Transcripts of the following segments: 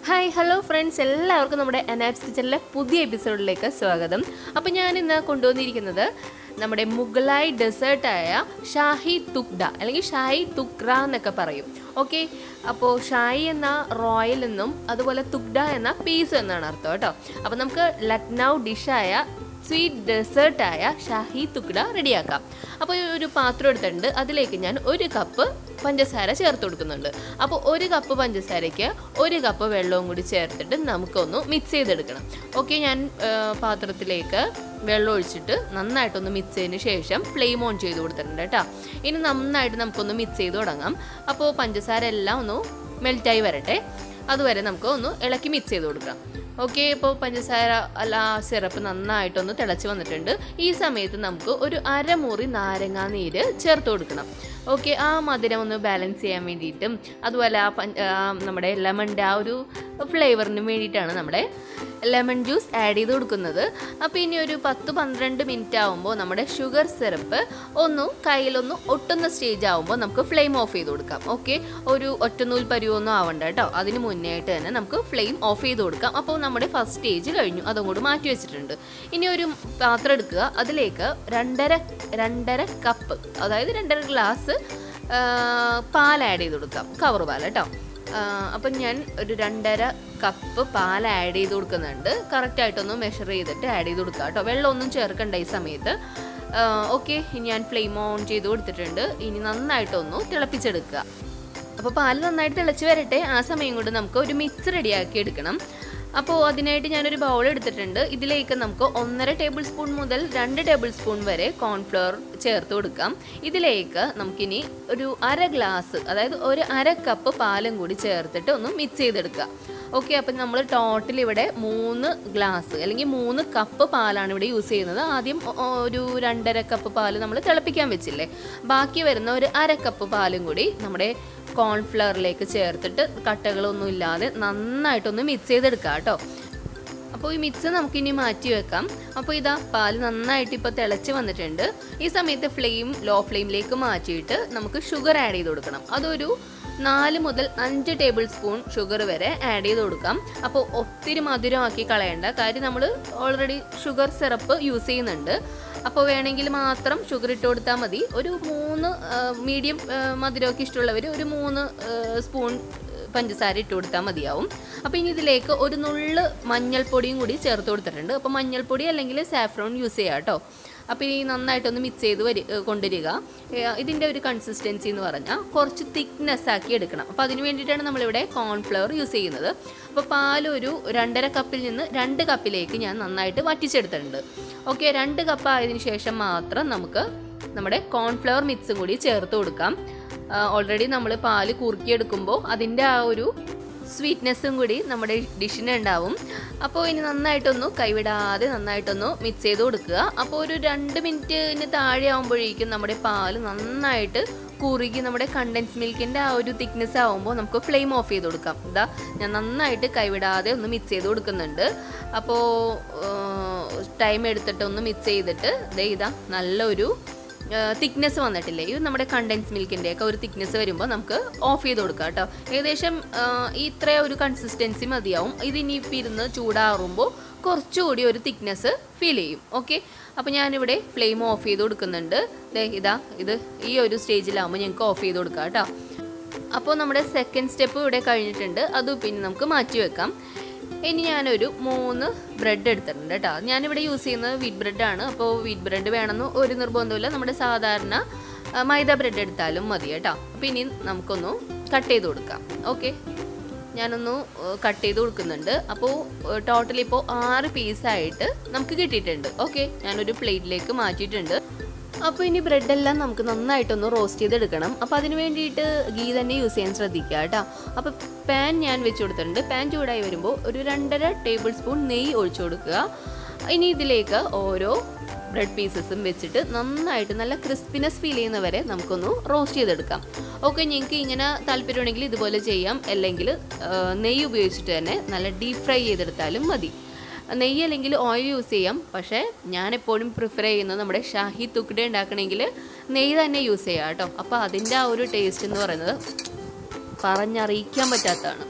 hi hello friends എല്ലാവർക്കും നമ്മുടെ അനാപ്സ് കിച്ചണിലെ പുതിയ എപ്പിസോഡിലേക്ക് സ്വാഗതം അപ്പോൾ ഞാൻ ഇന്ന് കൊണ്ടുവന്നിരിക്കുന്നത് നമ്മുടെ മുഗലായി ഡെസേർട്ടായ ഷാഹി തുക്ഡ അല്ലെങ്കിൽ ഷാഹി തുക്ര എന്നൊക്കെ പറയും ഓക്കെ അപ്പോൾ ഷാഹി എന്ന റോയൽ എന്നും അതുപോലെ തുക്ഡ എന്ന പീസ് എന്നാണ് അർത്ഥം കേട്ടോ അപ്പോൾ നമുക്ക് ലക്നൗ ഡിഷായ സ്വീറ്റ് ഡെസേർട്ടായ ഷാഹി തുക്ഡ റെഡിയാക്കാം അപ്പോൾ ഒരു പാത്രം എടുത്തിട്ടുണ്ട് അതിലേക്ക് ഞാൻ ഒരു കപ്പ് പഞ്ചസാര ചേർത്ത് കൊടുക്കുന്നുണ്ട് അപ്പോൾ ഒരു കപ്പ് പഞ്ചസാരയ്ക്ക് ഒരു കപ്പ് വെള്ളവും കൂടി ചേർത്തിട്ട് നമുക്കൊന്ന് മിക്സ് ചെയ്തെടുക്കണം ഓക്കെ ഞാൻ ആ, പാത്രത്തിലേക്ക് വെള്ളം ഒഴിച്ചിട്ട് നന്നായിട്ടൊന്ന് മിക്സ് ചെയ്തതിന് ശേഷം ഫ്ലെയിം ഓൺ ചെയ്ത് കൊടുത്തിട്ടുണ്ട് കേട്ടോ ഇനി നന്നായിട്ട് നമുക്കൊന്ന് മിക്സ് ചെയ്ത് തുടങ്ങാം അപ്പോൾ പഞ്ചസാര എല്ലാം ഒന്ന് മെൽറ്റായി വരട്ടെ അതുവരെ നമുക്ക് ഒന്ന് ഇളക്കി മിക്സ് ചെയ്ത് കൊടുക്കാം ഓക്കെ ഇപ്പോൾ പഞ്ചസാര അല്ല സിറപ്പ് നന്നായിട്ടൊന്ന് തിളച്ച് വന്നിട്ടുണ്ട് ഈ സമയത്ത് നമുക്ക് ഒരു അരമുറി നാരങ്ങാ നീര് ചേർത്ത് കൊടുക്കണം ഓക്കെ ആ മധുരം ഒന്ന് ബാലൻസ് ചെയ്യാൻ വേണ്ടിയിട്ടും അതുപോലെ ആ പഞ്ച ആ നമ്മുടെ ലെമണിൻ്റെ ആ ഒരു ഫ്ലേവറിന് വേണ്ടിയിട്ടാണ് നമ്മുടെ ലെമൺ ജ്യൂസ് ആഡ് ചെയ്ത് കൊടുക്കുന്നത് അപ്പോൾ ഇനി ഒരു പത്ത് പന്ത്രണ്ട് മിനിറ്റ് ആകുമ്പോൾ നമ്മുടെ ഷുഗർ സിറപ്പ് ഒന്ന് കയ്യിലൊന്ന് ഒട്ടുന്ന സ്റ്റേജ് ആകുമ്പോൾ നമുക്ക് ഫ്ലെയിം ഓഫ് ചെയ്ത് കൊടുക്കാം ഓക്കെ ഒരു ഒറ്റനൂൽ പരുവൊന്നും ആവണ്ട കേട്ടോ അതിന് മുന്നേ ആയിട്ട് തന്നെ നമുക്ക് ഫ്ലെയിം ഓഫ് ചെയ്ത് കൊടുക്കാം അപ്പോൾ നമ്മുടെ ഫസ്റ്റ് സ്റ്റേജ് കഴിഞ്ഞു അതും കൂടി മാറ്റി വെച്ചിട്ടുണ്ട് ഇനി ഒരു പാത്രം എടുക്കുക അതിലേക്ക് രണ്ടര രണ്ടര കപ്പ് അതായത് രണ്ടര ഗ്ലാസ് പാൽ ആഡ് ചെയ്ത് കൊടുക്കാം കവർ പാൽ കേട്ടോ അപ്പം ഞാൻ ഒരു രണ്ടര കപ്പ് പാൽ ആഡ് ചെയ്ത് കൊടുക്കുന്നുണ്ട് കറക്റ്റായിട്ടൊന്ന് മെഷർ ചെയ്തിട്ട് ആഡ് ചെയ്ത് കൊടുക്കുക കേട്ടോ വെള്ളമൊന്നും ചേർക്കണ്ട ഈ സമയത്ത് ഓക്കെ ഞാൻ ഫ്ലെയിം ഓൺ ചെയ്ത് കൊടുത്തിട്ടുണ്ട് ഇനി നന്നായിട്ടൊന്ന് തിളപ്പിച്ചെടുക്കുക അപ്പോൾ പാൽ നന്നായിട്ട് തിളച്ച് വരട്ടെ ആ സമയം കൊണ്ട് നമുക്ക് ഒരു മിക്സ് റെഡിയാക്കി എടുക്കണം അപ്പോൾ അതിനായിട്ട് ഞാനൊരു ബൗൾ എടുത്തിട്ടുണ്ട് ഇതിലേക്ക് നമുക്ക് ഒന്നര ടേബിൾ സ്പൂൺ മുതൽ രണ്ട് ടേബിൾ സ്പൂൺ വരെ കോൺഫ്ലവർ ചേർത്ത് കൊടുക്കാം ഇതിലേക്ക് നമുക്കിനി ഒരു അര ഗ്ലാസ് അതായത് ഒരു അര കപ്പ് പാലും കൂടി ചേർത്തിട്ട് ഒന്ന് മിക്സ് ചെയ്തെടുക്കുക ഓക്കെ അപ്പം നമ്മൾ ടോട്ടൽ ഇവിടെ മൂന്ന് ഗ്ലാസ് അല്ലെങ്കിൽ മൂന്ന് കപ്പ് പാലാണ് ഇവിടെ യൂസ് ചെയ്യുന്നത് ആദ്യം ഒ- ഒ- ഒരു രണ്ടര കപ്പ് പാല് നമ്മൾ തിളപ്പിക്കാൻ വെച്ചില്ലേ ബാക്കി വരുന്ന ഒരു അര കപ്പ് പാലും കൂടി നമ്മുടെ കോൺഫ്ലവറിലേക്ക് ചേർത്തിട്ട് കട്ടകളൊന്നും ഇല്ലാതെ നന്നായിട്ടൊന്ന് മിക്സ് ചെയ്തെടുക്കാം കേട്ടോ അപ്പോൾ ഈ മിക്സ് നമുക്കിനി മാറ്റി വെക്കാം അപ്പോൾ ഇതാ പാല് നന്നായിട്ട് ഇപ്പോൾ തിളച്ച് വന്നിട്ടുണ്ട് ഈ സമയത്ത് ഫ്ലെയിം ലോ ഫ്ലെയിമിലേക്ക് മാറ്റിയിട്ട് നമുക്ക് ഷുഗർ ആഡ് ചെയ്ത് കൊടുക്കണം അതൊരു നാല് മുതൽ അഞ്ച് ടേബിൾ സ്പൂൺ ഷുഗർ വരെ ആഡ് ചെയ്ത് കൊടുക്കാം അപ്പോൾ ഒത്തിരി മധുരമാക്കി കളയണ്ട കാര്യം നമ്മൾ ഓൾറെഡി ഷുഗർ സിറപ്പ് യൂസ് ചെയ്യുന്നുണ്ട് അപ്പോൾ വേണമെങ്കിൽ മാത്രം ഷുഗർ ഇട്ട് കൊടുത്താൽ മതി ഒരു മൂന്ന് മീഡിയം മധുരമൊക്കെ ഇഷ്ടമുള്ളവർ ഒരു മൂന്ന് സ്പൂൺ പഞ്ചസാര ഇട്ട് കൊടുത്താൽ മതിയാവും അപ്പോൾ ഇനി ഇതിലേക്ക് ഒരു നുള്ള് മഞ്ഞൾപ്പൊടിയും കൂടി ചേർത്ത് കൊടുത്തിട്ടുണ്ട് അപ്പോൾ മഞ്ഞൾപ്പൊടി അല്ലെങ്കിൽ സാഫ്രോൺ യൂസ് ചെയ്യാം കേട്ടോ അപ്പോൾ ഈ നന്നായിട്ടൊന്ന് മിക്സ് ചെയ്ത് വരി ഏ, കൊണ്ടുവരിക ഏ, ഇതിൻ്റെ ഒരു കൺസിസ്റ്റൻസി എന്ന് പറഞ്ഞാൽ കുറച്ച് തിക്നെസ് ആക്കി എടുക്കണം അപ്പോൾ അതിന് വേണ്ടിയിട്ടാണ് നമ്മളിവിടെ കോൺഫ്ലവർ യൂസ് ചെയ്യുന്നത് അപ്പോൾ പാൽ ഒരു രണ്ടര കപ്പിൽ നിന്ന് രണ്ട് കപ്പിലേക്ക് ഞാൻ നന്നായിട്ട് വറ്റിച്ചെടുത്തിട്ടുണ്ട് ഓക്കെ രണ്ട് കപ്പ് ആയതിനു ശേഷം മാത്രം നമുക്ക് നമ്മുടെ കോൺഫ്ലവർ മിക്സും കൂടി ചേർത്ത് കൊടുക്കാം ഓൾറെഡി നമ്മൾ പാല് കുറുക്കിയെടുക്കുമ്പോൾ അതിൻ്റെ ആ ഒരു സ്വീറ്റ്നെസ്സും കൂടി നമ്മുടെ ഡിഷിന് ഉണ്ടാവും അപ്പോൾ ഇനി നന്നായിട്ടൊന്ന് കൈവിടാതെ നന്നായിട്ടൊന്ന് മിക്സ് ചെയ്ത് കൊടുക്കുക അപ്പോൾ ഒരു രണ്ട് മിനിറ്റിന് താഴെ ആകുമ്പോഴേക്കും നമ്മുടെ പാല് നന്നായിട്ട് കുറുകി നമ്മുടെ കണ്ടൻസ് മിൽക്കിൻ്റെ ആ ഒരു തിക്നെസ് ആകുമ്പോൾ നമുക്ക് ഫ്ലെയിം ഓഫ് ചെയ്ത് കൊടുക്കാം ഇതാ ഞാൻ നന്നായിട്ട് കൈവിടാതെ ഒന്ന് മിക്സ് ചെയ്ത് കൊടുക്കുന്നുണ്ട് അപ്പോൾ ടൈം എടുത്തിട്ട് ഒന്ന് മിക്സ് ചെയ്തിട്ട് ദേ ഇതാ നല്ലൊരു തിക്നെസ് വന്നിട്ടില്ലേ ഇത് നമ്മുടെ കണ്ടൻസ് മിൽക്കിൻ്റെ ഒക്കെ ഒരു തിക്നെസ് വരുമ്പോൾ നമുക്ക് ഓഫ് ചെയ്ത് കൊടുക്കാം കേട്ടോ ഏകദേശം ആ, ഈ ഇത്ര ഒരു കൺസിസ്റ്റൻസി മതിയാവും ഇതിനിപ്പോൾ ഇരുന്ന് ചൂടാറുമ്പോൾ കുറച്ചുകൂടി ഒരു തിക്നെസ് ഫീൽ ചെയ്യും ഓക്കെ അപ്പോൾ ഞാനിവിടെ ഫ്ലെയിം ഓഫ് ചെയ്ത് കൊടുക്കുന്നുണ്ട് ദേ ഇതാ ഇത് ഈ ഒരു സ്റ്റേജിലാകുമ്പോൾ ഞങ്ങൾക്ക് ഓഫ് ചെയ്ത് കൊടുക്കാം കേട്ടോ അപ്പോൾ നമ്മുടെ സെക്കൻഡ് സ്റ്റെപ്പ് ഇവിടെ കഴിഞ്ഞിട്ടുണ്ട് അത് പിന്നെ നമുക്ക് മാറ്റി വെക്കാം ഇനി ഞാനൊരു മൂന്ന് ബ്രെഡ് എടുത്തിട്ടുണ്ട് കേട്ടോ ഞാനിവിടെ യൂസ് ചെയ്യുന്നത് വീറ്റ് ബ്രെഡാണ് അപ്പോൾ വീറ്റ് ബ്രെഡ് വേണമെന്ന് ഒരു നിർബന്ധമില്ല നമ്മുടെ സാധാരണ ആ, മൈദ ബ്രെഡ് എടുത്താലും മതി കേട്ടോ അപ്പോൾ ഇനി നമുക്കൊന്ന് കട്ട് ചെയ്ത് കൊടുക്കാം ഓക്കെ ഞാനൊന്ന് കട്ട് ചെയ്ത് കൊടുക്കുന്നുണ്ട് അപ്പോൾ ടോട്ടൽ ഇപ്പോൾ ആറ് പീസായിട്ട് നമുക്ക് കിട്ടിയിട്ടുണ്ട് ഓക്കെ ഞാനൊരു പ്ലേറ്റിലേക്ക് മാറ്റിയിട്ടുണ്ട് അപ്പോൾ ഇനി ബ്രെഡെല്ലാം നമുക്ക് നന്നായിട്ടൊന്ന് റോസ്റ്റ് ചെയ്തെടുക്കണം അപ്പോൾ അതിന് വേണ്ടിയിട്ട് ഗീ തന്നെ യൂസ് ചെയ്യാൻ ശ്രദ്ധിക്കുക കേട്ടോ അപ്പോൾ പാൻ ഞാൻ വെച്ച് കൊടുത്തിട്ടുണ്ട് പാൻ ചൂടായി വരുമ്പോൾ ഒരു രണ്ടര ടേബിൾ സ്പൂൺ നെയ്യ് ഒഴിച്ചു കൊടുക്കുക ഇനി ഇതിലേക്ക് ഓരോ ബ്രെഡ് പീസസും വെച്ചിട്ട് നന്നായിട്ട് നല്ല ക്രിസ്പിനെസ് ഫീൽ ചെയ്യുന്നവരെ നമുക്കൊന്ന് റോസ്റ്റ് ചെയ്തെടുക്കാം ഓക്കെ നിങ്ങൾക്ക് ഇങ്ങനെ താല്പര്യമുണ്ടെങ്കിൽ ഇതുപോലെ ചെയ്യാം അല്ലെങ്കിൽ ആ, നെയ്യ് ഉപയോഗിച്ചിട്ട് തന്നെ നല്ല ഡീപ്പ് ഫ്രൈ ചെയ്തെടുത്താലും മതി നെയ്യ് അല്ലെങ്കിൽ ഓയിൽ യൂസ് ചെയ്യാം പക്ഷേ ഞാൻ എപ്പോഴും പ്രിഫർ ചെയ്യുന്നത് നമ്മുടെ ഷാഹി തുക്കട ഉണ്ടാക്കണമെങ്കിൽ നെയ്യ് തന്നെ യൂസ് ചെയ്യാം കേട്ടോ അപ്പോൾ അതിൻ്റെ ആ ഒരു ടേസ്റ്റ് എന്ന് പറയുന്നത് പറഞ്ഞറിയിക്കാൻ പറ്റാത്തതാണ്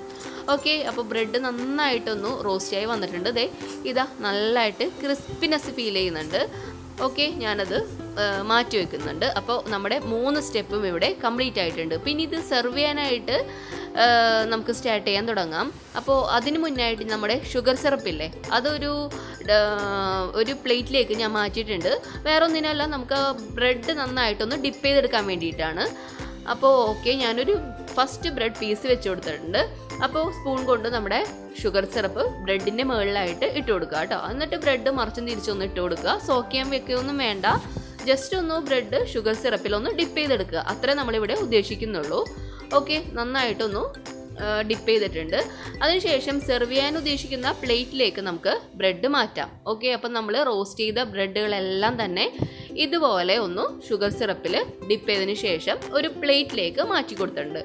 ഓക്കെ അപ്പോൾ ബ്രെഡ് നന്നായിട്ടൊന്ന് റോസ്റ്റായി വന്നിട്ടുണ്ട് ദേ ഇതാ നല്ലതായിട്ട് ക്രിസ്പിനെസ് ഫീൽ ചെയ്യുന്നുണ്ട് ഓക്കെ ഞാനത് ആ, മാറ്റി വെക്കുന്നുണ്ട് അപ്പോൾ നമ്മുടെ മൂന്ന് സ്റ്റെപ്പും ഇവിടെ കംപ്ലീറ്റ് ആയിട്ടുണ്ട് പിന്നെ ഇത് സെർവ് ചെയ്യാനായിട്ട് ആ, നമുക്ക് സ്റ്റാർട്ട് ചെയ്യാൻ തുടങ്ങാം അപ്പോൾ അതിന് മുന്നായിട്ട് നമ്മുടെ ഷുഗർ സിറപ്പില്ലേ അതൊരു ആ, ഒരു പ്ലേറ്റിലേക്ക് ഞാൻ മാറ്റിയിട്ടുണ്ട് വേറെ ഒന്നിനല്ല നമുക്ക് ബ്രെഡ് നന്നായിട്ടൊന്ന് ഡിപ്പ് ചെയ്തെടുക്കാൻ വേണ്ടിയിട്ടാണ് അപ്പോൾ ഓക്കെ ഞാനൊരു ഫസ്റ്റ് ബ്രെഡ് പീസ് വെച്ച് കൊടുത്തിട്ടുണ്ട് അപ്പോൾ സ്പൂൺ കൊണ്ട് നമ്മുടെ ഷുഗർ സിറപ്പ് ബ്രെഡിൻ്റെ മുകളിലായിട്ട് ഇട്ട് കൊടുക്കുക കേട്ടോ എന്നിട്ട് ബ്രെഡ് മറിച്ചും തിരിച്ചൊന്ന് ഇട്ട് കൊടുക്കുക സോക്ക് ചെയ്യാൻ വെക്കുകയൊന്നും വേണ്ട ജസ്റ്റ് ഒന്ന് ബ്രെഡ് ഷുഗർ സിറപ്പിലൊന്ന് ഡിപ്പ് ചെയ്തെടുക്കുക അത്രേ നമ്മളിവിടെ ഉദ്ദേശിക്കുന്നുള്ളൂ ഓക്കെ നന്നായിട്ടൊന്ന് ഡിപ്പ് ചെയ്തിട്ടുണ്ട് അതിനുശേഷം സെർവ് ചെയ്യാൻ ഉദ്ദേശിക്കുന്ന പ്ലേറ്റിലേക്ക് നമുക്ക് ബ്രെഡ് മാറ്റാം ഓക്കെ അപ്പം നമ്മൾ റോസ്റ്റ് ചെയ്ത ബ്രെഡുകളെല്ലാം തന്നെ ഇതുപോലെ ഒന്ന് ഷുഗർ സിറപ്പിൽ ഡിപ്പ് ചെയ്തതിന് ശേഷം ഒരു പ്ലേറ്റിലേക്ക് മാറ്റി കൊടുത്തിട്ടുണ്ട്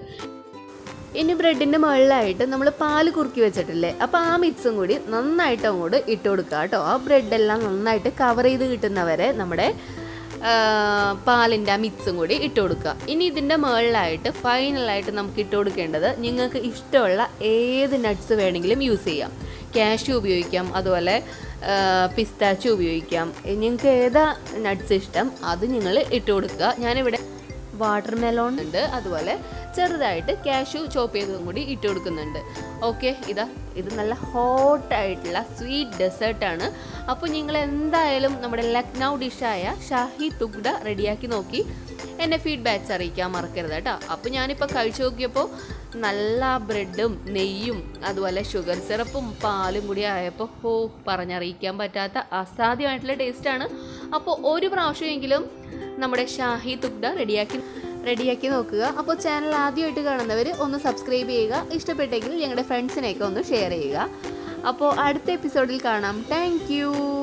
ഇനി ബ്രെഡിൻ്റെ മുകളിലായിട്ട് നമ്മൾ പാല് കുറുക്കി വെച്ചിട്ടില്ലേ അപ്പോൾ ആ മിക്സും കൂടി നന്നായിട്ട് അങ്ങോട്ട് ഇട്ട് കൊടുക്കുക കേട്ടോ ആ ബ്രെഡെല്ലാം നന്നായിട്ട് കവർ ചെയ്ത് കിട്ടുന്നവരെ നമ്മുടെ പാലിൻ്റെ ആ മിക്സും കൂടി ഇട്ട് കൊടുക്കുക ഇനി ഇതിൻ്റെ മുകളിലായിട്ട് ഫൈനലായിട്ട് നമുക്ക് ഇട്ട് കൊടുക്കേണ്ടത് നിങ്ങൾക്ക് ഇഷ്ടമുള്ള ഏത് നട്ട്സ് വേണമെങ്കിലും യൂസ് ചെയ്യാം കാഷ്യൂ ഉപയോഗിക്കാം അതുപോലെ പിസ്താച്ചു ഉപയോഗിക്കാം നിങ്ങൾക്ക് ഏതാ നട്ട്സ് ഇഷ്ടം അത് നിങ്ങൾ ഇട്ട് കൊടുക്കുക ഞാനിവിടെ വാട്ടർ മെലോൺ ഉണ്ട് അതുപോലെ ചെറുതായിട്ട് കാഷ്യൂ ചോപ്പ് ചെയ്തതും കൂടി ഇട്ട് കൊടുക്കുന്നുണ്ട് ഓക്കെ ഇതാ ഇത് നല്ല ഹോട്ടായിട്ടുള്ള സ്വീറ്റ് ഡെസേർട്ടാണ് അപ്പോൾ നിങ്ങൾ എന്തായാലും നമ്മുടെ ലക്നൗ ഡിഷായ ഷാഹി തുഗ്ഡ റെഡിയാക്കി നോക്കി എന്നെ ഫീഡ്ബാക്ക്സ് അറിയിക്കാൻ മറക്കരുത് കേട്ടോ അപ്പോൾ ഞാനിപ്പോൾ കഴിച്ചു നോക്കിയപ്പോൾ നല്ല ബ്രെഡും നെയ്യും അതുപോലെ ഷുഗർ സിറപ്പും പാലും കൂടി ആയപ്പോൾ ഓ പറഞ്ഞറിയിക്കാൻ പറ്റാത്ത അസാധ്യമായിട്ടുള്ള ടേസ്റ്റാണ് അപ്പോൾ ഒരു പ്രാവശ്യമെങ്കിലും നമ്മുടെ ഷാഹി തുഗ്ഡ റെഡിയാക്കി റെഡിയാക്കി നോക്കുക അപ്പോൾ ചാനൽ ആദ്യമായിട്ട് കാണുന്നവർ ഒന്ന് സബ്സ്ക്രൈബ് ചെയ്യുക ഇഷ്ടപ്പെട്ടെങ്കിൽ ഞങ്ങളുടെ ഫ്രണ്ട്സിനെയൊക്കെ ഒന്ന് ഷെയർ ചെയ്യുക അപ്പോൾ അടുത്ത എപ്പിസോഡിൽ കാണാം താങ്ക്